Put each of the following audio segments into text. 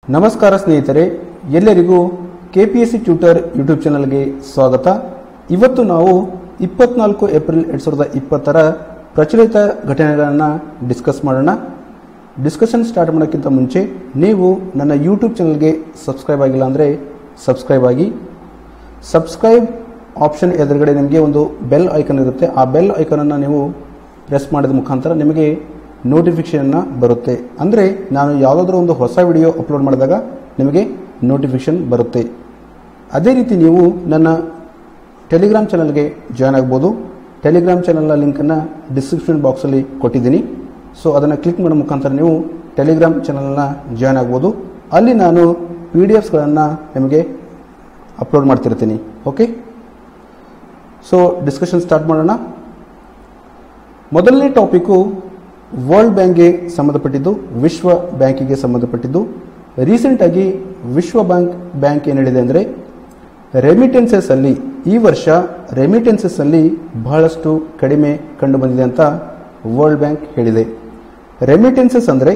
ನಮಸ್ಕಾರ ಸ್ನೇಹಿತರೆ ಎಲ್ಲರಿಗೂ K P S C tutor YouTube ಚಾನಲ್ಗೆ ಸ್ವಾಗತ ಇವತ್ತು ನಾವು ಇಪ್ಪತ್ನಾಲ್ಕು ಏಪ್ರಿಲ್ ಎರಡು ಸಾವಿರದ ಇಪ್ಪತ್ತರ ಪ್ರಚಲಿತ ಘಟನೆಗಳನ್ನು ಡಿಸ್ಕಸ್ ಮಾಡೋಣ ಡಿಸ್ಕಷನ್ ಸ್ಟಾರ್ಟ್ ಮಾಡೋಕ್ಕಿಂತ ಮುಂಚೆ ನೀವು ನನ್ನ ಯೂಟ್ಯೂಬ್ ಚಾನಲ್ಗೆ ಸಬ್ಸ್ಕ್ರೈಬ್ ಆಗಿಲ್ಲ ಅಂದರೆ ಸಬ್ಸ್ಕ್ರೈಬ್ ಆಗಿ ಸಬ್ಸ್ಕ್ರೈಬ್ ಆಪ್ಷನ್ ಎದುರುಗಡೆ ನಿಮಗೆ ಒಂದು ಬೆಲ್ ಐಕನ್ ಇರುತ್ತೆ ಆ ಬೆಲ್ ಐಕನನ್ನು ನೀವು ಪ್ರೆಸ್ ಮಾಡಿದ ಮುಖಾಂತರ ನಿಮಗೆ ನೋಟಿಫಿಕೇಷನ್ನ ಬರುತ್ತೆ ಅಂದರೆ ನಾನು ಯಾವುದಾದ್ರೂ ಒಂದು ಹೊಸ ವಿಡಿಯೋ ಅಪ್ಲೋಡ್ ಮಾಡಿದಾಗ ನಿಮಗೆ ನೋಟಿಫಿಕೇಷನ್ ಬರುತ್ತೆ ಅದೇ ರೀತಿ ನೀವು ನನ್ನ ಟೆಲಿಗ್ರಾಮ್ ಚಾನಲ್ಗೆ ಜಾಯ್ನ್ ಆಗ್ಬೋದು ಟೆಲಿಗ್ರಾಮ್ ಚಾನಲ್ನ ಲಿಂಕನ್ನು ಡಿಸ್ಕ್ರಿಪ್ಷನ್ ಬಾಕ್ಸಲ್ಲಿ ಕೊಟ್ಟಿದ್ದೀನಿ ಸೊ ಅದನ್ನು ಕ್ಲಿಕ್ ಮಾಡೋ ಮುಖಾಂತರ ನೀವು ಟೆಲಿಗ್ರಾಮ್ ಚಾನಲ್ನ ಜಾಯ್ನ್ ಆಗ್ಬೋದು ಅಲ್ಲಿ ನಾನು ಪಿ ಡಿ ಎಫ್ಸ್ಗಳನ್ನು ನಿಮಗೆ ಅಪ್ಲೋಡ್ ಮಾಡ್ತಿರ್ತೀನಿ ಓಕೆ ಸೊ ಡಿಸ್ಕಷನ್ ಸ್ಟಾರ್ಟ್ ಮಾಡೋಣ ಮೊದಲನೇ ಟಾಪಿಕ್ಕು ವರ್ಲ್ಡ್ ಬ್ಯಾಂಕ್ಗೆ ಸಂಬಂಧಪಟ್ಟಿದ್ದು ವಿಶ್ವ ಬ್ಯಾಂಕಿಗೆ ಸಂಬಂಧಪಟ್ಟಿದ್ದು ರೀಸೆಂಟಾಗಿ ವಿಶ್ವ ಬ್ಯಾಂಕ್ ಬ್ಯಾಂಕ್ ಏನು ಹೇಳಿದೆ ಅಂದರೆ ರೆಮಿಟೆನ್ಸಸ್ ಅಲ್ಲಿ ಈ ವರ್ಷ ರೆಮಿಟೆನ್ಸಸ್ ಅಲ್ಲಿ ಬಹಳಷ್ಟು ಕಡಿಮೆ ಕಂಡು ಬಂದಿದೆ ಅಂತ ವರ್ಲ್ಡ್ ಬ್ಯಾಂಕ್ ಹೇಳಿದೆ ರೆಮಿಟೆನ್ಸಸ್ ಅಂದರೆ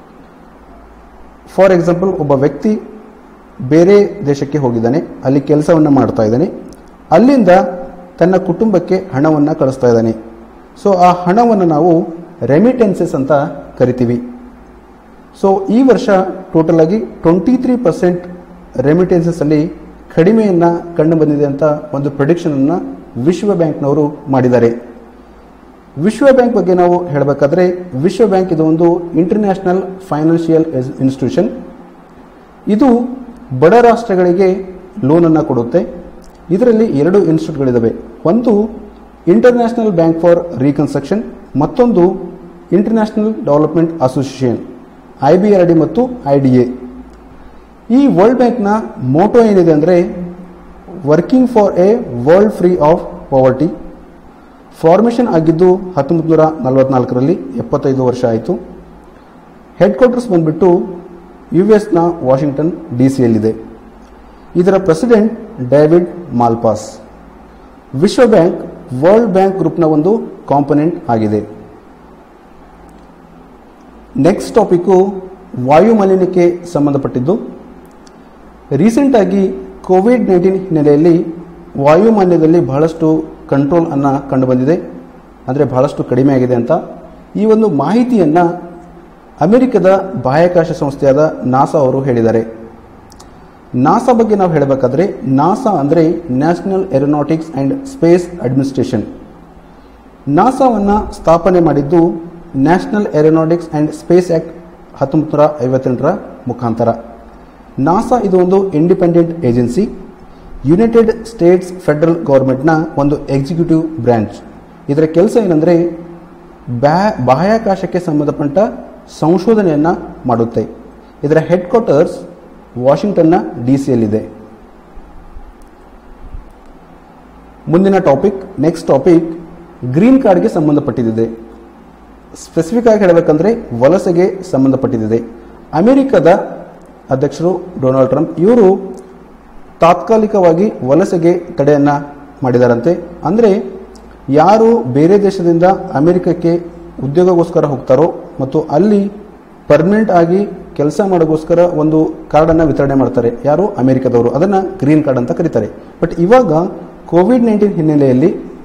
ಫಾರ್ ಎಕ್ಸಾಂಪಲ್ ಒಬ್ಬ ವ್ಯಕ್ತಿ ಬೇರೆ ದೇಶಕ್ಕೆ ಹೋಗಿದ್ದಾನೆ ಅಲ್ಲಿ ಕೆಲಸವನ್ನು ಮಾಡ್ತಾ ಇದ್ದಾನೆ ಅಲ್ಲಿಂದ ತನ್ನ ಕುಟುಂಬಕ್ಕೆ ಹಣವನ್ನು ಕಳಿಸ್ತಾ ಇದ್ದಾನೆ ಸೊ ಆ ಹಣವನ್ನು ನಾವು ರೆಮಿಟೆನ್ಸಸ್ ಅಂತ ಕರಿತೀವಿ ಸೊ ಈ ವರ್ಷ ಟೋಟಲ್ ಆಗಿ ಟ್ವೆಂಟಿ ತ್ರೀ ಪರ್ಸೆಂಟ್ ರೆಮಿಟೆನ್ಸಸ್ ಅಲ್ಲಿ ಕಡಿಮೆಯನ್ನ ಕಂಡು ಬಂದಿದೆ ಅಂತ ಒಂದು ಪ್ರೊಡಿಕ್ಷನ್ ಅನ್ನ ವಿಶ್ವ ಬ್ಯಾಂಕ್ನವರು ಮಾಡಿದ್ದಾರೆ ವಿಶ್ವ ಬ್ಯಾಂಕ್ ಬಗ್ಗೆ ನಾವು ಹೇಳಬೇಕಾದ್ರೆ ವಿಶ್ವ ಬ್ಯಾಂಕ್ ಇದು ಒಂದು ಇಂಟರ್ನ್ಯಾಷನಲ್ ಫೈನಾನ್ಷಿಯಲ್ ಇನ್ಸ್ಟಿಟ್ಯೂಷನ್ ಇದು ಬಡ ರಾಷ್ಟ್ರಗಳಿಗೆ ಲೋನ್ ಅನ್ನು ಕೊಡುತ್ತೆ ಇದರಲ್ಲಿ ಎರಡು ಇನ್ಸ್ಟಿಟ್ಯೂಟ್ಗಳಿದ್ದಾವೆ ಒಂದು ಇಂಟರ್ನ್ಯಾಷನಲ್ ಬ್ಯಾಂಕ್ ಫಾರ್ ರೀಕನ್ಸ್ಟ್ರಕ್ಷನ್ ಮತ್ತೊಂದು international development association I B R D ಮತ್ತು ಐ ಡಿ ಎ ಈ ವರ್ಲ್ಡ್ ಬ್ಯಾಂಕ್ನ ಮೋಟೋ ಏನಿದೆ ಅಂದರೆ working for a world free of poverty formation ಆಗಿದ್ದು ಹತ್ತೊಂಬತ್ತು ನೂರ ನಲವತ್ನಾಲ್ಕರಲ್ಲಿ ಎಪ್ಪತ್ತೈದು ವರ್ಷ ಆಯಿತು ಹೆಡ್ ಕ್ವಾರ್ಟರ್ಸ್ ಬಂದ್ಬಿಟ್ಟು ಯು ಎಸ್ನ ವಾಷಿಂಗ್ಟನ್ ಡಿ ಸಿಯಲ್ಲಿದೆ ಇದರ ಪ್ರೆಸಿಡೆಂಟ್ ಡೇವಿಡ್ ಮಾಲ್ಪಾಸ್ ವಿಶ್ವ ಬ್ಯಾಂಕ್ ವರ್ಲ್ಡ್ ಬ್ಯಾಂಕ್ ಗ್ರೂಪ್ನ ಒಂದು ಕಾಂಪೊನೆಂಟ್ ಆಗಿದೆ ನೆಕ್ಸ್ಟ್ ಟಾಪಿಕ್ಕು ವಾಯು ಮಾಲಿನ್ಯಕ್ಕೆ ಸಂಬಂಧಪಟ್ಟಿದ್ದು ರೀಸೆಂಟಾಗಿ ಕೋವಿಡ್ ನೈನ್ಟೀನ್ ಹಿನ್ನೆಲೆಯಲ್ಲಿ ವಾಯು ಮಾಲಿನ್ಯದಲ್ಲಿ ಬಹಳಷ್ಟು ಕಂಟ್ರೋಲ್ ಅನ್ನ ಕಂಡುಬಂದಿದೆ ಅಂದರೆ ಬಹಳಷ್ಟು ಕಡಿಮೆ ಆಗಿದೆ ಅಂತ ಈ ಒಂದು ಮಾಹಿತಿಯನ್ನು ಅಮೆರಿಕದ ಬಾಹ್ಯಾಕಾಶ ಸಂಸ್ಥೆಯಾದ ನಾಸಾ ಅವರು ಹೇಳಿದ್ದಾರೆ ನಾಸಾ ಬಗ್ಗೆ ನಾವು ಹೇಳಬೇಕಾದ್ರೆ ನಾಸಾ ಅಂದರೆ national aeronautics and space administration ನಾಸಾವನ್ನು ಸ್ಥಾಪನೆ ಮಾಡಿದ್ದು national aeronautics and space act ಹತ್ತೊಂಬತ್ತು ನೂರ ಐವತ್ತೆಂಟರ ಮುಖಾಂತರ ನಾಸಾ ಇದು ಒಂದು independent agency United States federal ಗೌರ್ಮೆಂಟ್ನ ಒಂದು ಎಕ್ಸಿಕ್ಯೂಟಿವ್ ಬ್ರ್ಯಾಂಚ್ ಇದರ ಕೆಲಸ ಏನಂದರೆ ಬ್ಯಾ ಬಾಹ್ಯಾಕಾಶಕ್ಕೆ ಸಂಬಂಧಪಟ್ಟ ಸಂಶೋಧನೆಯನ್ನು ಮಾಡುತ್ತೆ ಇದರ ಹೆಡ್ ಕ್ವಾರ್ಟರ್ಸ್ ವಾಷಿಂಗ್ಟನ್ನ ಡಿ ಸಿಯಲ್ಲಿದೆ ಮುಂದಿನ ಟಾಪಿಕ್ ನೆಕ್ಸ್ಟ್ ಟಾಪಿಕ್ ಗ್ರೀನ್ ಕಾರ್ಡ್ಗೆ ಸಂಬಂಧಪಟ್ಟಿದೆ ಸ್ಪೆಸಿಫಿಕ್ ಆಗಿ ಹೇಳಬೇಕಂದ್ರೆ ವಲಸೆಗೆ ಸಂಬಂಧಪಟ್ಟಿದೆ ಅಮೆರಿಕದ ಅಧ್ಯಕ್ಷರು ಡೊನಾಲ್ಡ್ ಟ್ರಂಪ್ ಇವರು ತಾತ್ಕಾಲಿಕವಾಗಿ ವಲಸೆಗೆ ತಡೆಯನ್ನ ಮಾಡಿದಾರಂತೆ ಅಂದರೆ ಯಾರು ಬೇರೆ ದೇಶದಿಂದ ಅಮೆರಿಕಕ್ಕೆ ಉದ್ಯೋಗಕ್ಕೋಸ್ಕರ ಹೋಗ್ತಾರೋ ಮತ್ತು ಅಲ್ಲಿ ಪರ್ಮನೆಂಟ್ ಆಗಿ ಕೆಲಸ ಮಾಡೋಕ್ಕೋಸ್ಕರ ಒಂದು ಕಾರ್ಡನ್ನು ವಿತರಣೆ ಮಾಡ್ತಾರೆ ಯಾರು ಅಮೆರಿಕದವರು ಅದನ್ನು ಗ್ರೀನ್ ಕಾರ್ಡ್ ಅಂತ ಕರೀತಾರೆ ಬಟ್ ಇವಾಗ ಕೋವಿಡ್ ನೈನ್ಟೀನ್ ಹಿನ್ನೆಲೆಯಲ್ಲಿ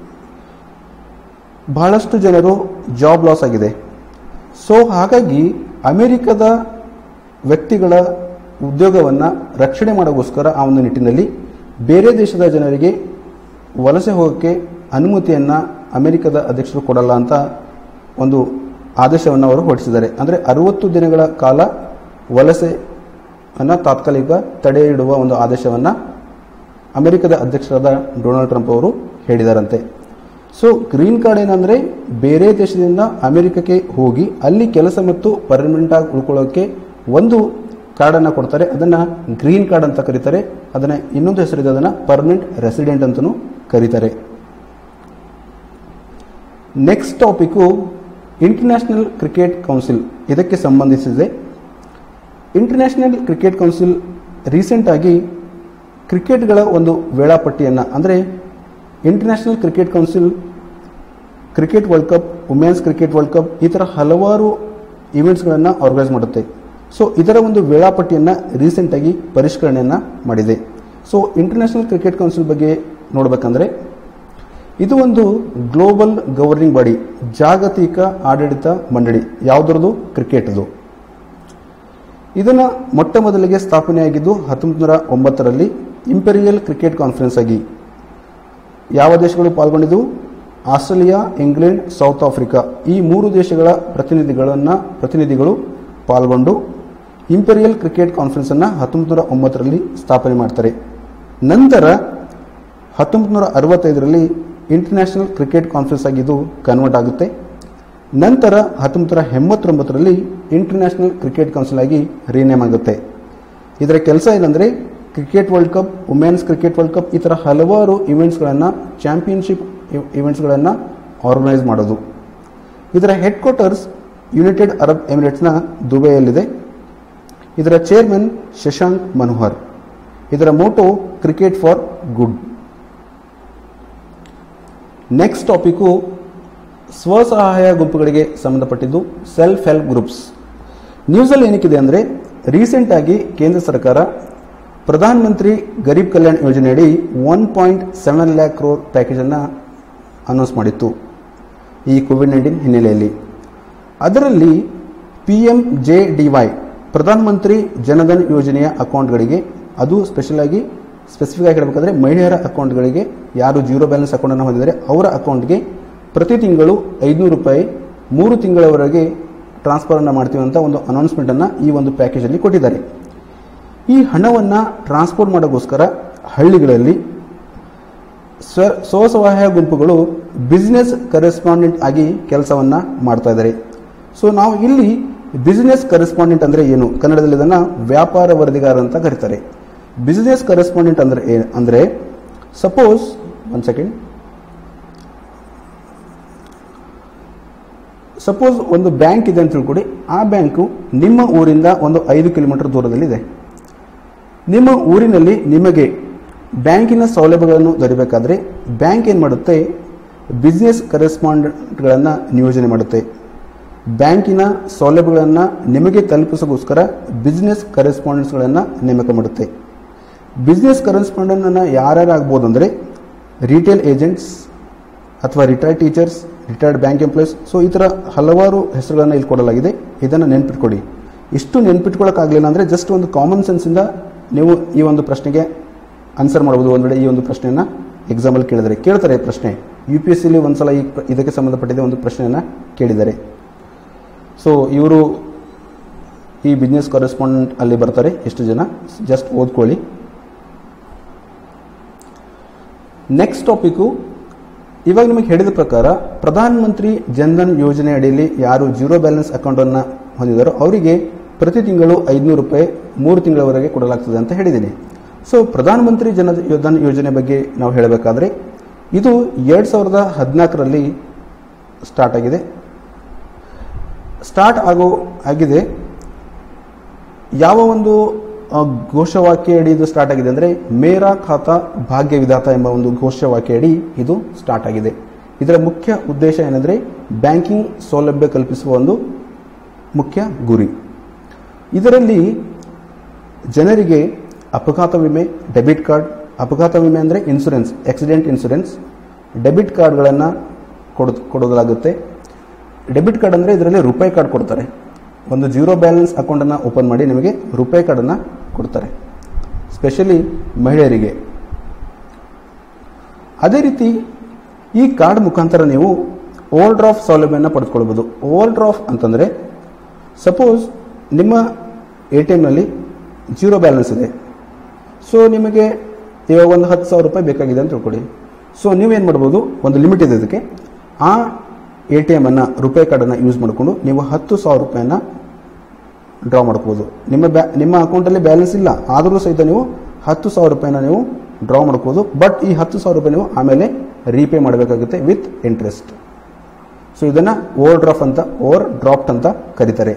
ಬಹಳಷ್ಟು ಜನರು ಜಾಬ್ ಲಾಸ್ ಆಗಿದೆ ಸೊ ಹಾಗಾಗಿ ಅಮೆರಿಕದ ವ್ಯಕ್ತಿಗಳ ಉದ್ಯೋಗವನ್ನು ರಕ್ಷಣೆ ಮಾಡೋಕ್ಕೋಸ್ಕರ ಆ ಒಂದು ನಿಟ್ಟಿನಲ್ಲಿ ಬೇರೆ ದೇಶದ ಜನರಿಗೆ ವಲಸೆ ಹೋಗೋಕ್ಕೆ ಅನುಮತಿಯನ್ನು ಅಮೆರಿಕದ ಅಧ್ಯಕ್ಷರು ಕೊಡಲ್ಲ ಅಂತ ಒಂದು ಆದೇಶವನ್ನು ಅವರು ಹೊರಡಿಸಿದ್ದಾರೆ ಅಂದರೆ ಅರುವತ್ತು ದಿನಗಳ ಕಾಲ ವಲಸೆ ಅನ್ನು ತಾತ್ಕಾಲಿಕ ತಡೆ ಇಡುವ ಒಂದು ಆದೇಶವನ್ನು ಅಮೆರಿಕದ ಅಧ್ಯಕ್ಷರಾದ ಡೊನಾಲ್ಡ್ ಟ್ರಂಪ್ ಅವರು ಹೇಳಿದಾರಂತೆ ಸೊ ಗ್ರೀನ್ ಕಾರ್ಡ್ ಏನಂದರೆ ಬೇರೆ ದೇಶದಿಂದ ಅಮೆರಿಕಕ್ಕೆ ಹೋಗಿ ಅಲ್ಲಿ ಕೆಲಸ ಮತ್ತು ಪರ್ಮನೆಂಟ್ ಆಗಿ ಉಳ್ಕೊಳ್ಳೋಕ್ಕೆ ಒಂದು ಕಾರ್ಡನ್ನು ಕೊಡ್ತಾರೆ ಅದನ್ನು ಗ್ರೀನ್ ಕಾರ್ಡ್ ಅಂತ ಕರೀತಾರೆ ಅದನ್ನು ಇನ್ನೊಂದು ಹೆಸರಿದೆ ಅದನ್ನು ಪರ್ಮನೆಂಟ್ ರೆಸಿಡೆಂಟ್ ಅಂತಲೂ ಕರೀತಾರೆ next topic international cricket council ಇದಕ್ಕೆ ಸಂಬಂಧಿಸಿದೆ ಇಂಟರ್ನ್ಯಾಷನಲ್ ಕ್ರಿಕೆಟ್ ಕೌನ್ಸಿಲ್ ರೀಸೆಂಟಾಗಿ ಕ್ರಿಕೆಟ್ಗಳ ಒಂದು ವೇಳಾಪಟ್ಟಿಯನ್ನು ಅಂದರೆ international cricket council cricket world cup women's cricket world cup ಈ ಥರ ಹಲವಾರು ಇವೆಂಟ್ಸ್ಗಳನ್ನು ಆರ್ಗನೈಸ್ ಮಾಡುತ್ತೆ ಸೊ ಇದರ ಒಂದು ವೇಳಾಪಟ್ಟಿಯನ್ನು ರೀಸೆಂಟಾಗಿ ಪರಿಷ್ಕರಣೆಯನ್ನು ಮಾಡಿದೆ ಸೊ ಇಂಟರ್ನ್ಯಾಷನಲ್ ಕ್ರಿಕೆಟ್ ಕೌನ್ಸಿಲ್ ಬಗ್ಗೆ ನೋಡಬೇಕಂದ್ರೆ ಇದು ಒಂದು ಗ್ಲೋಬಲ್ ಗವರ್ನಿಂಗ್ ಬಾಡಿ ಜಾಗತಿಕ ಆಡಳಿತ ಮಂಡಳಿ ಯಾವುದರದು ಕ್ರಿಕೆಟ್ದು ಇದನ್ನ ಮೊಟ್ಟ ಮೊದಲಿಗೆ ಸ್ಥಾಪನೆಯಾಗಿದ್ದು ಹತ್ತೊಂಬತ್ತು ನೂರ ಒಂಬತ್ತರಲ್ಲಿ ಇಂಪೀರಿಯಲ್ ಕ್ರಿಕೆಟ್ ಕಾನ್ಫರೆನ್ಸ್ ಆಗಿ ಯಾವ ದೇಶಗಳು ಪಾಲ್ಗೊಂಡಿದ್ದವು ಆಸ್ಟ್ರೇಲಿಯಾ ಇಂಗ್ಲೆಂಡ್ ಸೌತ್ ಆಫ್ರಿಕಾ ಈ ಮೂರು ದೇಶಗಳ ಪ್ರತಿನಿಧಿಗಳನ್ನು ಪ್ರತಿನಿಧಿಗಳು ಪಾಲ್ಗೊಂಡು ಇಂಪೀರಿಯಲ್ ಕ್ರಿಕೆಟ್ ಕಾನ್ಫರೆನ್ಸ್ ಅನ್ನು ಹತ್ತೊಂಬತ್ತು ನೂರ ಒಂಬತ್ತರಲ್ಲಿ ಸ್ಥಾಪನೆ ಮಾಡ್ತಾರೆ ನಂತರ ಹತ್ತೊಂಬತ್ತು ನೂರ ಅರವತ್ತೈದರಲ್ಲಿ ಇಂಟರ್ನ್ಯಾಷನಲ್ ಕ್ರಿಕೆಟ್ ಕಾನ್ಫರೆನ್ಸ್ ಆಗಿ ಇದು ಕನ್ವರ್ಟ್ ಆಗುತ್ತೆ ನಂತರ ಹತ್ತೊಂಬತ್ತು ನೂರ ಎಂಬತ್ತೊಂಬತ್ತರಲ್ಲಿ ಇಂಟರ್ನ್ಯಾಷನಲ್ ಕ್ರಿಕೆಟ್ ಕೌನ್ಸಿಲ್ ಆಗಿ ರೀನೇಮ್ ಆಗುತ್ತೆ ಇದರ ಕೆಲಸ ಏನಂದರೆ cricket world cup women's cricket world cup ಈ ಥರ ಹಲವಾರು ಇವೆಂಟ್ಸ್ಗಳನ್ನು ಚಾಂಪಿಯನ್ಶಿಪ್ ಇವೆಂಟ್ಸ್ಗಳನ್ನು ಆರ್ಗನೈಸ್ ಮಾಡೋದು ಇದರ ಹೆಡ್ ಕ್ವಾರ್ಟರ್ಸ್ ಯುನೈಟೆಡ್ ಅರಬ್ ಎಮಿರೇಟ್ಸ್ನ ದುಬೈಯಲ್ಲಿದೆ ಇದರ ಚೇರ್ಮನ್ ಶಶಾಂಕ್ ಮನೋಹರ್ ಇದರ motto cricket for good next topic ಸ್ವಸಹಾಯ ಗುಂಪುಗಳಿಗೆ ಸಂಬಂಧಪಟ್ಟಿದ್ದು ಸೆಲ್ಫ್ ಹೆಲ್ಪ್ ಗ್ರೂಪ್ಸ್ ನ್ಯೂಸಲ್ಲಿ ಏನಕ್ಕಿದೆ ಅಂದರೆ ರೀಸೆಂಟಾಗಿ ಕೇಂದ್ರ ಸರ್ಕಾರ ಪ್ರಧಾನ ಮಂತ್ರಿ ಗರೀಬ್ ಕಲ್ಯಾಣ್ ಯೋಜನೆಯಡಿ one point seven lakh crore ಪ್ಯಾಕೇಜನ್ನು announce ಮಾಡಿತ್ತು ಈ ಕೋವಿಡ್ ನೈನ್ಟೀನ್ ಹಿನ್ನೆಲೆಯಲ್ಲಿ ಅದರಲ್ಲಿ P M J D Y ಪ್ರಧಾನಮಂತ್ರಿ ಜನಧನ್ ಯೋಜನೆಯ ಅಕೌಂಟ್ಗಳಿಗೆ ಅದು ಸ್ಪೆಷಲ್ ಆಗಿ ಸ್ಪೆಸಿಫಿಕ್ ಆಗಿ ಹೇಳಬೇಕಾದ್ರೆ ಮಹಿಳೆಯರ ಅಕೌಂಟ್ಗಳಿಗೆ ಯಾರು ಜೀರೋ ಬ್ಯಾಲೆನ್ಸ್ ಅಕೌಂಟನ್ನು ಹೊಂದಿದ್ದಾರೆ ಅವರ ಅಕೌಂಟ್ಗೆ ಪ್ರತಿ ತಿಂಗಳು ಐದುನೂರು ರೂಪಾಯಿ ಮೂರು ತಿಂಗಳವರೆಗೆ ಟ್ರಾನ್ಸ್ಫರನ್ನು ಮಾಡ್ತೀವಿ ಅಂತ ಒಂದು ಅನೌನ್ಸ್ಮೆಂಟನ್ನು ಈ ಒಂದು ಪ್ಯಾಕೇಜಲ್ಲಿ ಕೊಟ್ಟಿದ್ದಾರೆ ಈ ಹಣವನ್ನು ಟ್ರಾನ್ಸ್ಪೋರ್ಟ್ ಮಾಡೋಕ್ಕೋಸ್ಕರ ಹಳ್ಳಿಗಳಲ್ಲಿ ಸ್ವ ಸ್ವಸಹಾಯ ಗುಂಪುಗಳು ಬಿಸ್ನೆಸ್ ಕರೆಸ್ಪಾಂಡೆಂಟ್ ಆಗಿ ಕೆಲಸವನ್ನು ಮಾಡ್ತಾ ಇದ್ದಾರೆ ಸೊ ನಾವು ಇಲ್ಲಿ ಬಿಸ್ನೆಸ್ ಕರೆಸ್ಪಾಂಡೆಂಟ್ ಅಂದರೆ ಏನು ಕನ್ನಡದಲ್ಲಿ ಇದನ್ನು ವ್ಯಾಪಾರ ವರದಿಗಾರ ಅಂತ ಕರೀತಾರೆ ಬಿಸ್ನೆಸ್ ಕರೆಸ್ಪಾಂಡೆಂಟ್ ಅಂದರೆ ಏನು ಅಂದರೆ ಸಪೋಸ್ ಒನ್ ಸೆಕೆಂಡ್ ಸಪೋಸ್ ಒಂದು ಬ್ಯಾಂಕ್ ಇದೆ ಅಂತ ತಿಳ್ಕೊಡಿ ಆ ಬ್ಯಾಂಕು ನಿಮ್ಮ ಊರಿಂದ ಒಂದು ಐದು ಕಿಲೋಮೀಟರ್ ದೂರದಲ್ಲಿದೆ ನಿಮ್ಮ ಊರಿನಲ್ಲಿ ನಿಮಗೆ ಬ್ಯಾಂಕಿನ ಸೌಲಭ್ಯಗಳನ್ನು ದೊರೆಯಬೇಕಾದ್ರೆ ಬ್ಯಾಂಕ್ ಏನು ಮಾಡುತ್ತೆ ಬಿಸ್ನೆಸ್ ಕರೆಸ್ಪಾಂಡೆಂಟ್ಗಳನ್ನು ನಿಯೋಜನೆ ಮಾಡುತ್ತೆ ಬ್ಯಾಂಕಿನ ಸೌಲಭ್ಯಗಳನ್ನು ನಿಮಗೆ ತಲುಪಿಸೋಗೋಸ್ಕರ ಬಿಸ್ನೆಸ್ ಕರೆಸ್ಪಾಂಡೆಂಟ್ಸ್ಗಳನ್ನು ನೇಮಕ ಮಾಡುತ್ತೆ ಬಿಸ್ನೆಸ್ ಕರೆಸ್ಪಾಂಡೆಂಟನ್ನು ಯಾರ್ಯಾರು ಆಗ್ಬೋದು ಅಂದರೆ ರಿಟೇಲ್ ಏಜೆಂಟ್ಸ್ ಅಥವಾ retired teachers retired bank employees so ಈ ಥರ ಹಲವಾರು ಹೆಸರುಗಳನ್ನು ಇಲ್ಲಿ ಕೊಡಲಾಗಿದೆ ಇದನ್ನು ನೆನ್ಪಿಟ್ಕೊಡಿ ಇಷ್ಟು ನೆನ್ಪಿಟ್ಕೊಳ್ಳೋಕ್ಕಾಗಲಿಲ್ಲ ಅಂದರೆ ಜಸ್ಟ್ ಒಂದು ಕಾಮನ್ ಸೆನ್ಸಿಂದ ನೀವು ಈ ಒಂದು ಪ್ರಶ್ನೆಗೆ ಆನ್ಸರ್ ಮಾಡ್ಬೋದು ಒಂದು ವೇಳೆ ಈ ಒಂದು ಪ್ರಶ್ನೆಯನ್ನು ಎಕ್ಸಾಮಲ್ಲಿ ಕೇಳಿದರೆ ಕೇಳ್ತಾರೆ ಈ ಪ್ರಶ್ನೆ ಯು ಪಿ ಎಸ್ ಸಿಲಿ ಒಂದ್ಸಲ ಈ ಪ್ರ- ಇದಕ್ಕೆ ಸಂಬಂಧಪಟ್ಟಿದ್ದ ಒಂದು ಪ್ರಶ್ನೆಯನ್ನು ಕೇಳಿದ್ದಾರೆ ಸೊ ಇವರು ಈ ಬಿಸ್ನೆಸ್ ಕರೆಸ್ಪಾಂಡೆಂಟ್ ಅಲ್ಲಿ ಬರ್ತಾರೆ ಎಷ್ಟು ಜನ ಜಸ್ಟ್ ಓದ್ಕೊಳ್ಳಿ ನೆಕ್ಸ್ಟ್ ಟಾಪಿಕ್ಕು ಇವಾಗ ನಿಮಗೆ ಹೇಳಿದ ಪ್ರಕಾರ ಪ್ರಧಾನ ಮಂತ್ರಿ ಜನ್ಧನ್ ಯೋಜನೆ ಅಡಿಯಲ್ಲಿ ಯಾರು ಜೀರೋ ಬ್ಯಾಲೆನ್ಸ್ ಅಕೌಂಟನ್ನು ಹೊಂದಿದಾರೋ ಅವರಿಗೆ ಪ್ರತಿ ತಿಂಗಳು ಐದುನೂರು ರೂಪಾಯಿ ಮೂರು ತಿಂಗಳವರೆಗೆ ಕೊಡಲಾಗ್ತದೆ ಅಂತ ಹೇಳಿದ್ದೀನಿ ಸೊ ಪ್ರಧಾನಮಂತ್ರಿ ಜನ ಧನ್ ಯೋಜನೆ ಬಗ್ಗೆ ನಾವು ಹೇಳಬೇಕಾದ್ರೆ ಇದು ಎರಡು ಸಾವಿರದ ಹದಿನಾಲ್ಕರಲ್ಲಿ ಸ್ಟಾರ್ಟ್ ಆಗಿದೆ ಸ್ಟಾರ್ಟ್ ಆಗೋ ಆಗಿದೆ ಯಾವ ಒಂದು ಆ, ಘೋಷವಾಕ್ಯ ಅಡಿ ಇದು ಸ್ಟಾರ್ಟ್ ಆಗಿದೆ ಅಂದರೆ ಮೇರಾ ಖಾತಾ ಭಾಗ್ಯ ವಿಧಾತ ಎಂಬ ಒಂದು ಘೋಷವಾಕ್ಯ ಅಡಿ ಇದು ಸ್ಟಾರ್ಟ್ ಆಗಿದೆ ಇದರ ಮುಖ್ಯ ಉದ್ದೇಶ ಏನಂದರೆ ಬ್ಯಾಂಕಿಂಗ್ ಸೌಲಭ್ಯ ಕಲ್ಪಿಸುವ ಒಂದು ಮುಖ್ಯ ಗುರಿ ಇದರಲ್ಲಿ ಜನರಿಗೆ ಅಪಘಾತ ವಿಮೆ ಡೆಬಿಟ್ ಕಾರ್ಡ್ ಅಪಘಾತ ವಿಮೆ ಅಂದರೆ ಇನ್ಶೂರೆನ್ಸ್ ಆಕ್ಸಿಡೆಂಟ್ ಇನ್ಶೂರೆನ್ಸ್ ಡೆಬಿಟ್ ಕಾರ್ಡ್ಗಳನ್ನು ಕೊಡ ಕೊಡೋದಾಗುತ್ತೆ ಡೆಬಿಟ್ ಕಾರ್ಡ್ ಅಂದರೆ ಇದರಲ್ಲಿ ರೂಪಾಯಿ ಕಾರ್ಡ್ ಕೊಡ್ತಾರೆ ಒಂದು ಜೀರೋ ಬ್ಯಾಲೆನ್ಸ್ ಅಕೌಂಟನ್ನು ಓಪನ್ ಮಾಡಿ ನಿಮಗೆ ರೂಪಾಯಿ ಕಾರ್ಡನ್ನು ಕೊಡ್ತಾರೆ ಸ್ಪೆಷಲಿ ಮಹಿಳೆಯರಿಗೆ ಅದೇ ರೀತಿ ಈ ಕಾರ್ಡ್ ಮುಖಾಂತರ ನೀವು ಓವರ್ ಡ್ರಾಫ್ಟ್ ಸೌಲಭ್ಯವನ್ನು ಪಡೆದುಕೊಳ್ಬೋದು ಓವರ್ ಡ್ರಾಫ್ಟ್ ಅಂತಂದರೆ ಸಪೋಸ್ ನಿಮ್ಮ ಎ ಟಿ ಎಮ್ನಲ್ಲಿ ಜೀರೋ ಬ್ಯಾಲೆನ್ಸ್ ಇದೆ ಸೊ ನಿಮಗೆ ಇವಾಗ ಒಂದು ಹತ್ತು ಸಾವಿರ ರೂಪಾಯಿ ಬೇಕಾಗಿದೆ ಅಂತ ತಿಳ್ಕೊಳ್ಳಿ ಸೊ ನೀವೇನು ಮಾಡ್ಬೋದು ಒಂದು ಲಿಮಿಟ್ ಇದೆ ಇದಕ್ಕೆ ಆ ಎ ಟಿ ಎಮನ್ನು ರೂಪಾಯಿ ಕಾರ್ಡನ್ನು ಯೂಸ್ ಮಾಡಿಕೊಂಡು ನೀವು ಹತ್ತು ಸಾವಿರ ರೂಪಾಯಿನ ಡ್ರಾ ಮಾಡ್ಬೋದು ನಿಮ್ಮ ಬ್ಯಾ ನಿಮ್ಮ ಅಕೌಂಟಲ್ಲಿ ಬ್ಯಾಲೆನ್ಸ್ ಇಲ್ಲ ಆದರೂ ಸಹಿತ ನೀವು ಹತ್ತು ಸಾವಿರ ರೂಪಾಯಿನ ನೀವು ಡ್ರಾ ಮಾಡ್ಬೋದು ಬಟ್ ಈ ಹತ್ತು ಸಾವಿರ ರೂಪಾಯಿ ನೀವು ಆಮೇಲೆ ರೀಪೇ ಮಾಡಬೇಕಾಗುತ್ತೆ ವಿತ್ ಇಂಟ್ರೆಸ್ಟ್ ಸೊ ಇದನ್ನು ಓವರ್ ಡ್ರಾಫ್ಟ್ ಅಂತ ಓವರ್ ಡ್ರಾಫ್ಟ್ ಅಂತ ಕರೀತಾರೆ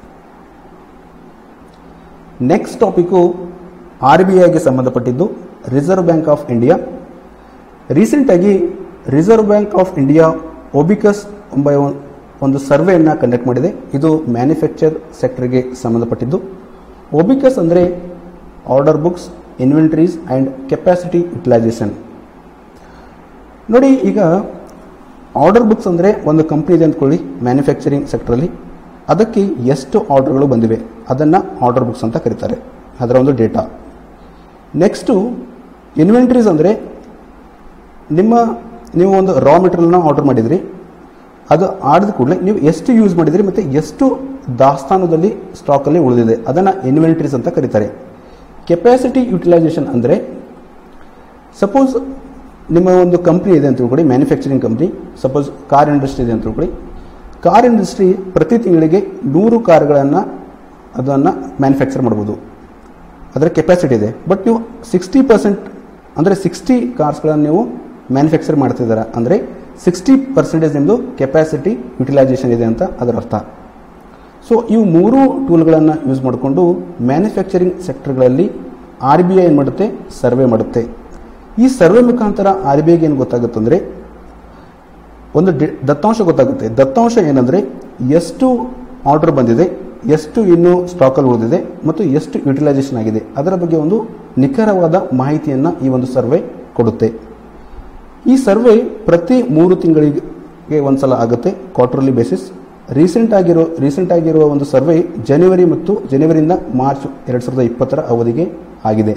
ನೆಕ್ಸ್ಟ್ ಟಾಪಿಕ್ಕು ಆರ್ ಬಿ ಐಗೆ ಸಂಬಂಧಪಟ್ಟಿದ್ದು ರಿಸರ್ವ್ ಬ್ಯಾಂಕ್ ಆಫ್ ಇಂಡಿಯಾ ರೀಸೆಂಟಾಗಿ Reserve Bank of India OBICUS ಎಂಬ ಒನ್- ಒಂದು ಸರ್ವೆಯನ್ನು ಕಂಡಕ್ಟ್ ಮಾಡಿದೆ ಇದು ಮ್ಯಾನುಫ್ಯಾಕ್ಚರ್ ಸೆಕ್ಟರ್ಗೆ ಸಂಬಂಧಪಟ್ಟಿದ್ದು ಒಬಿಕಸ್ ಅಂದರೆ order books inventories and capacity utilisation ನೋಡಿ ಈಗ ಆರ್ಡರ್ ಬುಕ್ಸ್ ಅಂದರೆ ಒಂದು ಕಂಪ್ನಿ ಇದೆ ಅಂದ್ಕೊಳ್ಳಿ ಮ್ಯಾನುಫ್ಯಾಕ್ಚರಿಂಗ್ ಸೆಕ್ಟ್ರಲ್ಲಿ ಅದಕ್ಕೆ ಎಷ್ಟು ಆರ್ಡರ್ಗಳು ಬಂದಿವೆ ಅದನ್ನು ಆರ್ಡರ್ ಬುಕ್ಸ್ ಅಂತ ಕರೀತಾರೆ ಅದರ ಒಂದು ಡೇಟಾ ನೆಕ್ಸ್ಟು ಇನ್ವೆಂಟ್ರೀಸ್ ಅಂದರೆ ನಿಮ್ಮ ನೀವು ಒಂದು ರಾ ಮೆಟೀರಿಯಲ್ನ ಆರ್ಡರ್ ಮಾಡಿದ್ರಿ ಅದು ಆಡಿದ ಕೂಡಲೇ ನೀವು ಎಷ್ಟು ಯೂಸ್ ಮಾಡಿದ್ರಿ ಮತ್ತು ಎಷ್ಟು ದಾಸ್ತಾನದಲ್ಲಿ ಸ್ಟಾಕಲ್ಲಿ ಉಳಿದಿದೆ ಅದನ್ನು ಇನ್ವೆಂಟ್ರೀಸ್ ಅಂತ ಕರೀತಾರೆ ಕೆಪಾಸಿಟಿ ಯುಟಿಲೈಸೇಷನ್ ಅಂದರೆ ಸಪೋಸ್ ನಿಮ್ಮ ಒಂದು ಕಂಪ್ನಿ ಇದೆ ಅಂತ ತಿಳ್ಕೊಳ್ಳಿ manufacturing company suppose car industry ಇದೆ ಅಂತ ತಿಳ್ಕೊಳ್ಳಿ ಕಾರ್ ಇಂಡಸ್ಟ್ರಿ ಪ್ರತಿ ತಿಂಗಳಿಗೆ ನೂರು ಕಾರ್ಗಳನ್ನು ಅದನ್ನು ಮ್ಯಾನುಫ್ಯಾಕ್ಚರ್ ಮಾಡ್ಬೋದು ಅದರ ಕೆಪಾಸಿಟಿ ಇದೆ ಬಟ್ ನೀವು ಸಿಕ್ಸ್ಟಿ ಪರ್ಸೆಂಟ್ ಅಂದರೆ ಸಿಕ್ಸ್ಟಿ ಕಾರ್ಸ್ಗಳನ್ನು ನೀವು ಮ್ಯಾನುಫ್ಯಾಕ್ಚರ್ ಮಾಡ್ತಿದ್ದಾರೆ ಅಂದರೆ ಸಿಕ್ಸ್ಟಿ ಪರ್ಸೆಂಟೇಜ್ ನಿಮ್ಮದು ಕೆಪಾಸಿಟಿ ಯುಟಿಲೈಸೇಷನ್ ಇದೆ ಅಂತ ಅದರ ಅರ್ಥ ಸೊ ಇವು ಮೂರು ಟೂಲ್ಗಳನ್ನು ಯೂಸ್ ಮಾಡಿಕೊಂಡು ಮ್ಯಾನುಫ್ಯಾಕ್ಚರಿಂಗ್ ಸೆಕ್ಟರ್ಗಳಲ್ಲಿ ಆರ್ ಬಿ ಐ ಏನು ಮಾಡುತ್ತೆ ಸರ್ವೆ ಮಾಡುತ್ತೆ ಈ ಸರ್ವೆ ಮುಖಾಂತರ ಆರ್ ಬಿ ಐಗೆ ಏನು ಗೊತ್ತಾಗುತ್ತೆ ಅಂದರೆ ಒಂದು ಡಿ ದತ್ತಾಂಶ ಗೊತ್ತಾಗುತ್ತೆ ದತ್ತಾಂಶ ಏನಂದರೆ ಎಷ್ಟು ಆರ್ಡರ್ ಬಂದಿದೆ ಎಷ್ಟು ಇನ್ನು ಸ್ಟಾಕಲ್ಲಿ ಉಳಿದಿದೆ ಮತ್ತು ಎಷ್ಟು ಯುಟಿಲೈಸೇಷನ್ ಆಗಿದೆ ಅದರ ಬಗ್ಗೆ ಒಂದು ನಿಖರವಾದ ಮಾಹಿತಿಯನ್ನು ಈ ಒಂದು ಸರ್ವೆ ಕೊಡುತ್ತೆ ಈ ಸರ್ವೆ ಪ್ರತಿ ಮೂರು ತಿಂಗಳಿಗೆ ಒಂದ್ಸಲ ಆಗುತ್ತೆ ಕ್ವಾರ್ಟರ್ಲಿ ಬೇಸಿಸ್ ರೀಸೆಂಟ್ ಆಗಿರೋ ರೀಸೆಂಟ್ ಆಗಿರುವ ಒಂದು ಸರ್ವೆ ಜನವರಿ ಮತ್ತು ಜನವರಿಯಿಂದ ಮಾರ್ಚ್ ಎರಡು ಸಾವಿರದ ಇಪ್ಪತ್ತರ ಅವಧಿಗೆ ಆಗಿದೆ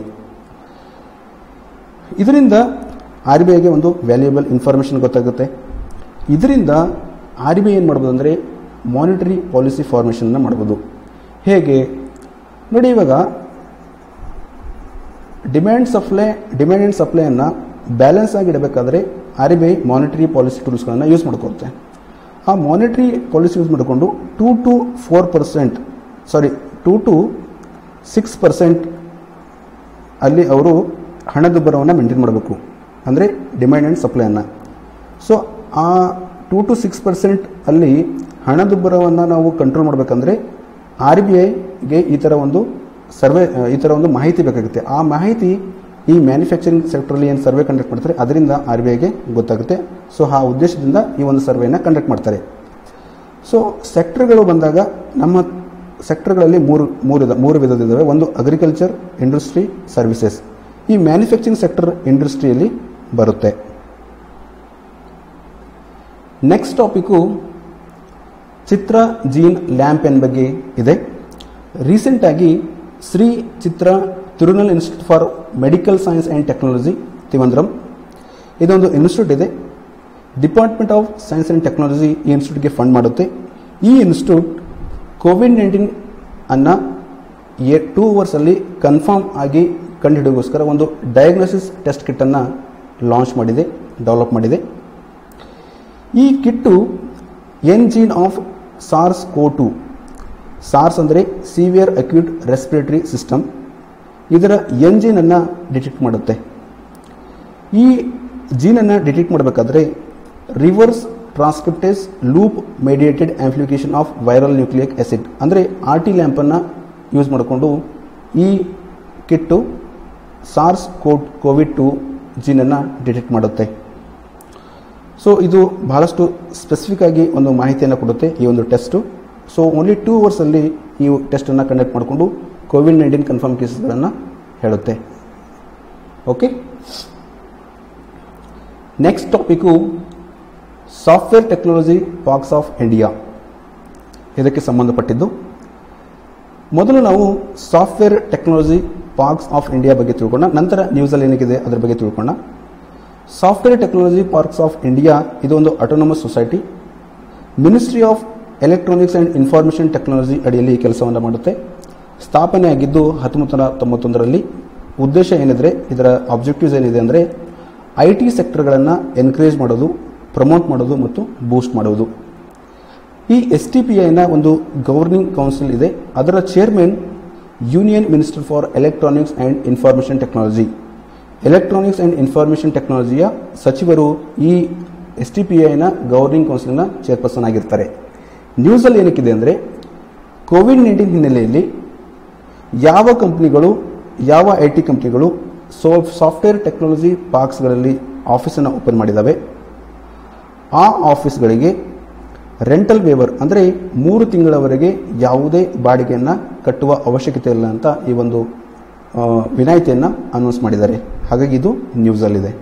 ಇದರಿಂದ ಆರ್ ಬಿ ಐಗೆ ಒಂದು ವ್ಯಾಲ್ಯೂಯಬಲ್ ಇನ್ಫಾರ್ಮೇಷನ್ ಗೊತ್ತಾಗುತ್ತೆ ಇದರಿಂದ ಆರ್ ಬಿ ಐ ಏನು ಮಾಡ್ಬೋದು ಅಂದರೆ ಮಾನಿಟರಿ ಪಾಲಿಸಿ ಫಾರ್ಮೇಷನ್ನ ಮಾಡ್ಬೋದು ಹೇಗೆ ನೋಡಿ ಇವಾಗ ಡಿಮ್ಯಾಂಡ್ ಸಪ್ಲೈ ಡಿಮ್ಯಾಂಡ್ ಆ್ಯಂಡ್ ಸಪ್ಲೈಯನ್ನು ಬ್ಯಾಲೆನ್ಸ್ ಆಗಿ ಇಡಬೇಕಾದ್ರೆ R B I monetary policy ಟೂಲ್ಸ್ಗಳನ್ನು ಯೂಸ್ ಮಾಡ್ಕೊಳುತ್ತೆ ಆ ಮಾನಿಟರಿ ಪಾಲಿಸಿ ಯೂಸ್ ಮಾಡಿಕೊಂಡು two to four percent sorry two to six percent ಅಲ್ಲಿ ಅವರು ಹಣದುಬ್ಬರವನ್ನು ಮೇಂಟೈನ್ ಮಾಡಬೇಕು ಅಂದರೆ ಡಿಮ್ಯಾಂಡ್ ಆ್ಯಂಡ್ ಸಪ್ಲೈಯನ್ನು ಸೊ ಆ ಟೂ ಟು ಸಿಕ್ಸ್ ಪರ್ಸೆಂಟ್ ಅಲ್ಲಿ ಹಣದುಬ್ಬರವನ್ನು ನಾವು ಕಂಟ್ರೋಲ್ ಮಾಡಬೇಕಂದ್ರೆ ಆರ್ ಬಿ ಐಗೆ ಈ ಥರ ಒಂದು ಸರ್ವೆ ಈ ಥರ ಒಂದು ಮಾಹಿತಿ ಬೇಕಾಗುತ್ತೆ ಆ ಮಾಹಿತಿ ಈ ಮ್ಯಾನುಫ್ಯಾಕ್ಚರಿಂಗ್ ಸೆಕ್ಟ್ರಲ್ಲಿ ಏನು ಸರ್ವೆ ಕಂಡಕ್ಟ್ ಮಾಡ್ತಾರೆ ಅದರಿಂದ ಆರ್ ಬಿ ಐಗೆ ಗೊತ್ತಾಗುತ್ತೆ ಸೊ ಆ ಉದ್ದೇಶದಿಂದ ಈ ಒಂದು ಸರ್ವೆಯನ್ನು ಕಂಡಕ್ಟ್ ಮಾಡ್ತಾರೆ ಸೊ ಸೆಕ್ಟರ್ಗಳು ಬಂದಾಗ ನಮ್ಮ ಸೆಕ್ಟರ್ಗಳಲ್ಲಿ ಮೂರು ಮೂರು ವಿಧ ಮೂರು ವಿಧದಿದ್ದಾವೆ ಒಂದು ಅಗ್ರಿಕಲ್ಚರ್ ಇಂಡಸ್ಟ್ರಿ ಸರ್ವಿಸಸ್ ಈ ಮ್ಯಾನುಫ್ಯಾಕ್ಚರಿಂಗ್ ಸೆಕ್ಟರ್ ಇಂಡಸ್ಟ್ರಿಯಲ್ಲಿ ಬರುತ್ತೆ next topic Chitra gene lamp N ಬಗ್ಗೆ ಇದೆ ರೀಸೆಂಟಾಗಿ Shri Chitra Tirunal institute for medical science and technology Trivandrum ಇದೊಂದು ಇನ್ಸ್ಟಿಟ್ಯೂಟ್ ಇದೆ department of science and technology ಈ ಇನ್ಸ್ಟಿಟ್ಯೂಟ್ಗೆ ಫಂಡ್ ಮಾಡುತ್ತೆ ಈ ಇನ್ಸ್ಟಿಟ್ಯೂಟ್ ಕೋವಿಡ್ ನೈನ್ಟೀನ್ ಅನ್ನು ಎ ಟೂ ಅವರ್ಸಲ್ಲಿ ಕನ್ಫರ್ಮ್ ಆಗಿ ಕಂಡುಹಿಡಿಯೋಗೋಸ್ಕರ ಒಂದು ಡಯಾಗ್ನೋಸಿಸ್ ಟೆಸ್ಟ್ ಕಿಟ್ಟನ್ನು ಲಾಂಚ್ ಮಾಡಿದೆ ಡೆವಲಪ್ ಮಾಡಿದೆ ಈ kit N gene of SARS CoV to SARS ಅಂದರೆ ಸಿವಿಯರ್ ಅಕ್ಯೂಟ್ ರೆಸ್ಪಿರೇಟರಿ ಸಿಸ್ಟಮ್ ಇದರ ಎನ್ ಜೀನನ್ನು ಡಿಟೆಕ್ಟ್ ಮಾಡುತ್ತೆ ಈ ಜೀನನ್ನು ಡಿಟೆಕ್ಟ್ ಮಾಡಬೇಕಾದ್ರೆ reverse transcriptase loop mediated amplification of viral nucleic acid ಅಂದರೆ ಆರ್ ಟಿ ಲ್ಯಾಂಪನ್ನು ಯೂಸ್ ಮಾಡಿಕೊಂಡು ಈ kit SARS code COVID two ಜೀನನ್ನು ಡಿಟೆಕ್ಟ್ ಮಾಡುತ್ತೆ ಸೊ ಇದು ಬಹಳಷ್ಟು ಸ್ಪೆಸಿಫಿಕ್ ಆಗಿ ಒಂದು ಮಾಹಿತಿಯನ್ನು ಕೊಡುತ್ತೆ ಈ ಒಂದು ಟೆಸ್ಟು ಸೊ ಓನ್ಲಿ ಟೂ ಅವರ್ಸಲ್ಲಿ ಈ ಟೆಸ್ಟನ್ನು ಕಂಡಕ್ಟ್ ಮಾಡಿಕೊಂಡು ಕೋವಿಡ್ ನೈನ್ಟೀನ್ ಕನ್ಫರ್ಮ್ ಕೇಸಸ್ಗಳನ್ನು ಹೇಳುತ್ತೆ okay next topic software technology parks of India ಇದಕ್ಕೆ ಸಂಬಂಧಪಟ್ಟಿದ್ದು ಮೊದಲು ನಾವು software technology parks of India ಬಗ್ಗೆ ತಿಳ್ಕೊಂಡ ನಂತರ ನ್ಯೂಸಲ್ಲಿ ಏನಿದೆ ಅದರ ಬಗ್ಗೆ ತಿಳ್ಕೊಂಡ software technology parks of India ಇದು ಒಂದು autonomous society ministry of electronics and information technology ಅಡಿಯಲ್ಲಿ ಈ ಕೆಲಸವನ್ನು ಮಾಡುತ್ತೆ ಸ್ಥಾಪನೆ ಆಗಿದ್ದು ಹತ್ತೊಂಬತ್ತು ನೂರ ತೊಂಬತ್ತೊಂದರಲ್ಲಿ ಉದ್ದೇಶ ಏನಿದ್ರೆ ಇದರ ಆಬ್ಜೆಕ್ಟಿವ್ಸ್ ಏನಿದೆ ಅಂದರೆ ಐ ಟಿ ಸೆಕ್ಟರ್ಗಳನ್ನು ಎನ್ಕರೇಜ್ ಮಾಡೋದು ಪ್ರಮೋಟ್ ಮಾಡೋದು ಮತ್ತು ಬೂಸ್ಟ್ ಮಾಡುವುದು ಈ ಎಸ್ ಟಿ ಪಿ ಐನ ಒಂದು ಗವರ್ನಿಂಗ್ ಕೌನ್ಸಿಲ್ ಇದೆ ಅದರ chairman union minister for electronics and information technology electronics and information ಟೆಕ್ನಾಲಜಿಯ ಸಚಿವರು ಈ ಎಸ್ ಟಿ ಪಿ ಐನ ಗವರ್ನಿಂಗ್ ಕೌನ್ಸಿಲ್ನ ಚೇರ್ಪರ್ಸನ್ ಆಗಿರ್ತಾರೆ ನ್ಯೂಸಲ್ಲಿ ಏನಕ್ಕಿದೆ ಅಂದರೆ ಕೋವಿಡ್ ನೈನ್ಟೀನ್ ಹಿನ್ನೆಲೆಯಲ್ಲಿ ಯಾವ ಕಂಪ್ನಿಗಳು ಯಾವ ಐ ಟಿ ಕಂಪ್ನಿಗಳು ಸೋ ಸಾಫ್ಟ್ವೇರ್ ಟೆಕ್ನಾಲಜಿ ಪಾರ್ಕ್ಸ್ಗಳಲ್ಲಿ ಆಫೀಸನ್ನು ಓಪನ್ ಮಾಡಿದ್ದಾವೆ ಆ ಆಫೀಸ್ಗಳಿಗೆ ರೆಂಟಲ್ ವೇವರ್ ಅಂದರೆ ಮೂರು ತಿಂಗಳವರೆಗೆ ಯಾವುದೇ ಬಾಡಿಗೆಯನ್ನು ಕಟ್ಟುವ ಅವಶ್ಯಕತೆ ಇಲ್ಲ ಅಂತ ಈ ಒಂದು ಆ, ವಿನಾಯಿತಿಯನ್ನು ಅನೌನ್ಸ್ ಮಾಡಿದ್ದಾರೆ ಹಾಗಾಗಿ ಇದು ನ್ಯೂಸಲ್ಲಿದೆ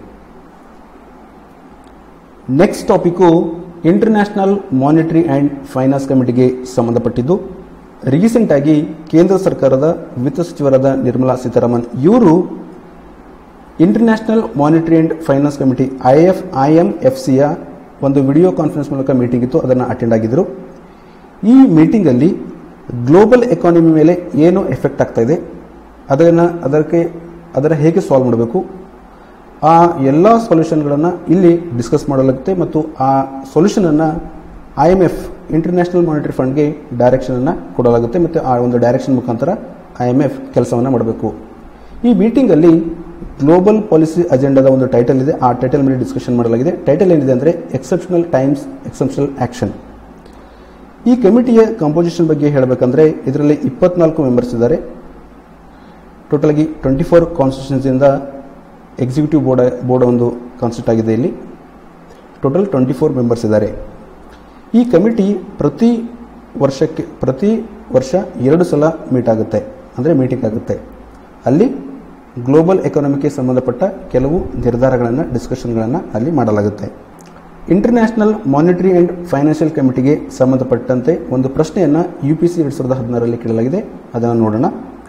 next topic international monetary and finance ಕಮಿಟಿಗೆ ಸಂಬಂಧಪಟ್ಟಿದ್ದು ರೀಸೆಂಟ್ ಆಗಿ ಕೇಂದ್ರ ಸರ್ಕಾರದ ವಿತ್ತ ಸಚಿವರಾದ ನಿರ್ಮಲಾ ಸೀತಾರಾಮನ್ ಇವರು international monetary and finance committee I F I M F ಸಿಯ ಒಂದು ವಿಡಿಯೋ ಕಾನ್ಫರೆನ್ಸ್ ಮೂಲಕ ಮೀಟಿಂಗ್ ಇತ್ತು ಅದನ್ನು ಅಟೆಂಡ್ ಆಗಿದ್ದರು ಈ ಮೀಟಿಂಗಲ್ಲಿ ಗ್ಲೋಬಲ್ ಎಕಾನಮಿ ಮೇಲೆ ಏನು ಎಫೆಕ್ಟ್ ಆಗ್ತಾ ಇದೆ ಅದನ್ನು ಅದಕ್ಕೆ ಅದರ ಹೇಗೆ ಸಾಲ್ವ್ ಮಾಡಬೇಕು ಆ ಎಲ್ಲ ಸೊಲ್ಯೂಷನ್ಗಳನ್ನು ಇಲ್ಲಿ ಡಿಸ್ಕಸ್ ಮಾಡಲಾಗುತ್ತೆ ಮತ್ತು ಆ ಸೊಲ್ಯೂಷನನ್ನು I M F international monetary ಫಂಡ್ಗೆ ಡೈರೆಕ್ಷನನ್ನು ಕೊಡಲಾಗುತ್ತೆ ಮತ್ತು ಆ ಒಂದು ಡೈರೆಕ್ಷನ್ ಮುಖಾಂತರ ಐ ಎಮ್ ಎಫ್ ಕೆಲಸವನ್ನು ಮಾಡಬೇಕು ಈ ಮೀಟಿಂಗಲ್ಲಿ ಗ್ಲೋಬಲ್ ಪಾಲಿಸಿ ಅಜೆಂಡಾದ ಒಂದು ಟೈಟಲ್ ಇದೆ ಆ ಟೈಟಲ್ ಮೇಲೆ ಡಿಸ್ಕಷನ್ ಮಾಡಲಾಗಿದೆ ಟೈಟಲ್ ಏನಿದೆ ಅಂದರೆ ಎಕ್ಸೆಪ್ಷನಲ್ ಟೈಮ್ಸ್ ಎಕ್ಸೆಪ್ಷನಲ್ ಆ್ಯಕ್ಷನ್ ಈ ಕಮಿಟಿಯ ಕಂಪೋಸಿಷನ್ ಬಗ್ಗೆ ಹೇಳಬೇಕಂದ್ರೆ ಇದರಲ್ಲಿ ಇಪ್ಪತ್ನಾಲ್ಕು ಮೆಂಬರ್ಸ್ ಇದ್ದಾರೆ ಟೋಟಲ್ ಆಗಿ ಟ್ವೆಂಟಿ ಫೋರ್ ಕಾನ್ಸ್ಟಿಟ್ಯೂಷನ್ಸಿಂದ ಎಕ್ಸಿಕ್ಯೂಟಿವ್ ಬೋರ್ಡ್ ಬೋರ್ಡ್ ಒಂದು ಕಾನ್ಸ್ಟಿಟ್ಯೂಟ್ ಆಗಿದೆ ಇಲ್ಲಿ ಟೋಟಲ್ ಟ್ವೆಂಟಿ ಫೋರ್ ಮೆಂಬರ್ಸ್ ಇದ್ದಾರೆ ಈ ಕಮಿಟಿ ಪ್ರತಿ ವರ್ಷಕ್ಕೆ ಪ್ರತಿ ವರ್ಷ ಎರಡು ಸಲ ಮೀಟ್ ಆಗುತ್ತೆ ಅಂದರೆ ಮೀಟಿಂಗ್ ಆಗುತ್ತೆ ಅಲ್ಲಿ ಗ್ಲೋಬಲ್ ಎಕಾನಮಿಗೆ ಸಂಬಂಧಪಟ್ಟ ಕೆಲವು ನಿರ್ಧಾರಗಳನ್ನು ಡಿಸ್ಕಷನ್ಗಳನ್ನು ಅಲ್ಲಿ ಮಾಡಲಾಗುತ್ತೆ ಇಂಟರ್ನ್ಯಾಷನಲ್ ಮಾನಿಟರಿ ಆ್ಯಂಡ್ ಫೈನಾನ್ಷಿಯಲ್ ಕಮಿಟಿಗೆ ಸಂಬಂಧಪಟ್ಟಂತೆ ಒಂದು ಪ್ರಶ್ನೆಯನ್ನು ಯು ಪಿ ಸಿ ಎರಡು ಸಾವಿರದ ಹದಿನಾರರಲ್ಲಿ ಕೇಳಲಾಗಿದೆ ಅದನ್ನು ನೋಡೋಣ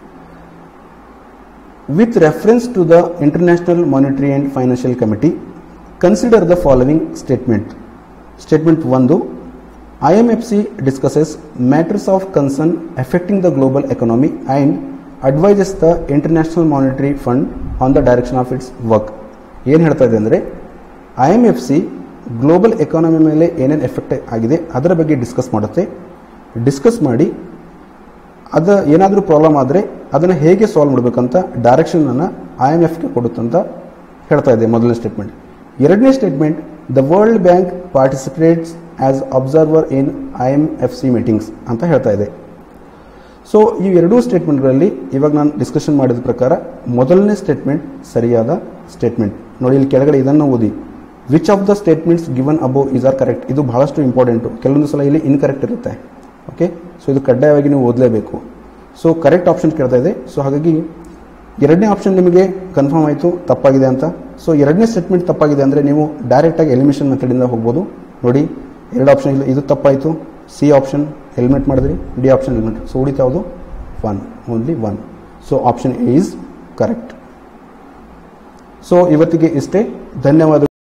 With reference to the International Monetary and Financial Committee, consider the following statement. Statement 1 IMFC discusses matters of concern affecting the global economy and advises the International Monetary Fund on the direction of its work. ಏನು ಹೇಳ್ತಾ ಇದೆ ಅಂದರೆ I M F C global economy ಮೇಲೆ ಏನೇನು effect ಆಗಿದೆ ಅದರ ಬಗ್ಗೆ discuss ಮಾಡುತ್ತೆ ಡಿಸ್ಕಸ್ ಮಾಡಿ ಅದ ಏನಾದರೂ ಪ್ರಾಬ್ಲಮ್ ಆದರೆ ಅದನ್ನು ಹೇಗೆ ಸಾಲ್ವ್ ಮಾಡಬೇಕಂತ ಡೈರೆಕ್ಷನನ್ನು ಐ ಎಮ್ ಎಫ್ಗೆ ಕೊಡುತ್ತಂತ ಹೇಳ್ತಾ ಇದೆ ಮೊದಲನೇ ಸ್ಟೇಟ್ಮೆಂಟ್ ಎರಡನೇ statement the world bank participates as observer in I M F C meetings ಅಂತ ಹೇಳ್ತಾ ಇದೆ ಸೊ ಈ ಎರಡೂ ಸ್ಟೇಟ್ಮೆಂಟ್ಗಳಲ್ಲಿ ಇವಾಗ ನಾನು ಡಿಸ್ಕಷನ್ ಮಾಡಿದ ಪ್ರಕಾರ ಮೊದಲನೇ ಸ್ಟೇಟ್ಮೆಂಟ್ ಸರಿಯಾದ ಸ್ಟೇಟ್ಮೆಂಟ್ ನೋಡಿ ಇಲ್ಲಿ ಕೆಳಗಡೆ ಇದನ್ನು ಓದಿ which of the statements given above is are correct ಇದು ಬಹಳಷ್ಟು ಇಂಪಾರ್ಟೆಂಟು ಕೆಲವೊಂದು ಸಲ ಇಲ್ಲಿ ಇನ್ಕರೆಕ್ಟ್ ಇರುತ್ತೆ ಓಕೆ ಸೊ ಇದು ಕಡ್ಡಾಯವಾಗಿ ನೀವು ಓದಲೇಬೇಕು ಸೊ ಕರೆಕ್ಟ್ ಆಪ್ಷನ್ ಕೇಳ್ತಾ ಇದೆ ಸೊ ಹಾಗಾಗಿ ಎರಡನೇ ಆಪ್ಷನ್ ನಿಮಗೆ ಕನ್ಫರ್ಮ್ ಆಯಿತು ತಪ್ಪಾಗಿದೆ ಅಂತ ಸೊ ಎರಡನೇ ಸ್ಟೇಟ್ಮೆಂಟ್ ತಪ್ಪಾಗಿದೆ ಅಂದರೆ ನೀವು ಡೈರೆಕ್ಟಾಗಿ ಎಲಿಮಿನೇಷನ್ ಮೆಥಡಿಂದ ಹೋಗ್ಬೋದು ನೋಡಿ ಎರಡು ಆಪ್ಷನ್ ಇಲ್ಲ ಇದು ತಪ್ಪಾಯಿತು ಸಿ ಆಪ್ಷನ್ ಎಲಿಮಿನೇಟ್ ಮಾಡಿದ್ರಿ ಡಿ ಆಪ್ಷನ್ ಎಲಿಮಿನೇಟ್ ಸೊ ಉಳಿತಾ ಯಾವುದು one only one so option A is correct so ಇವತ್ತಿಗೆ ಇಷ್ಟೇ ಧನ್ಯವಾದ